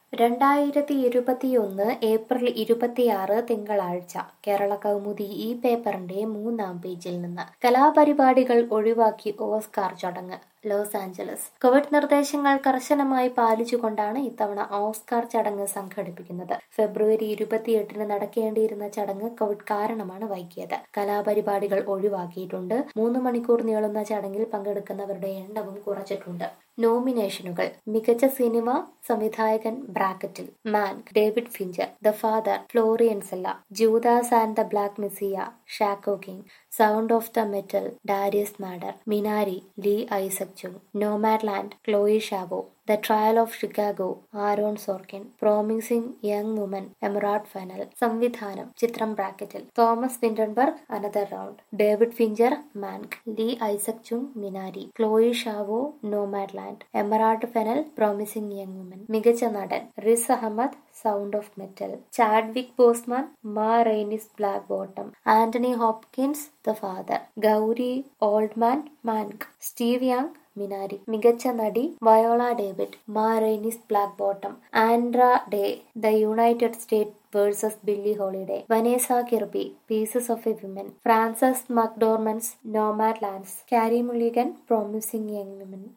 രണ്ടായിരത്തി ഇരുപത്തിയൊന്ന് ഏപ്രിൽ ഇരുപത്തിയാറ് തിങ്കളാഴ്ച കേരള കൗമുദി ഈ പേപ്പറിന്റെ മൂന്നാം പേജിൽ നിന്ന് കലാപരിപാടികൾ ഒഴിവാക്കി ഓസ്കാർ ചടങ്ങ് ലോസ് ആഞ്ചലസ് കോവിഡ് നിർദ്ദേശങ്ങൾ കർശനമായി പാലിച്ചുകൊണ്ടാണ് ഇത്തവണ ഓസ്കാർ ചടങ്ങ് സംഘടിപ്പിക്കുന്നത് ഫെബ്രുവരി ഇരുപത്തിയെട്ടിന് നടക്കേണ്ടിയിരുന്ന ചടങ്ങ് കോവിഡ് കാരണമാണ് വൈകിയത് കലാപരിപാടികൾ ഒഴിവാക്കിയിട്ടുണ്ട് മൂന്ന് മണിക്കൂർ നീളുന്ന ചടങ്ങിൽ പങ്കെടുക്കുന്നവരുടെ എണ്ണവും കുറച്ചിട്ടുണ്ട് നോമിനേഷനുകൾ മികച്ച സിനിമ സംവിധായകൻ ബ്രാക്കറ്റിൽ Mank David Fincher The Father Florian Zeller Judas and The Black Messiah Shaka King Sound of The Metal Darius Marder Minari Lee Isaac Chung Nomadland Chloe Zhao The Trial of Chicago Aaron Sorkin Promising Young Woman Emerald Fennell സംവിധാനം ചിത്രം ബ്രാക്കറ്റിൽ Thomas Vinterberg Another Round David Fincher Mank Lee Isaac Chung Minari Chloe Zhao Nomadland Emerald Fennell Promising Young Woman മികച്ച നടൻ Riz Ahmed sound of Metal Chadwick Boseman Ma Rainey's Black Bottom Anthony Hopkins The Father Gary Oldman Mank Steven Yeun Minari മികച്ച നടി Viola Davis Ma Rainey's Black Bottom Andra Day The United State versus Billie Holiday Vanessa Kirby Pieces of a Women Frances McDormand Nomadland Carey Mulligan Promising Young women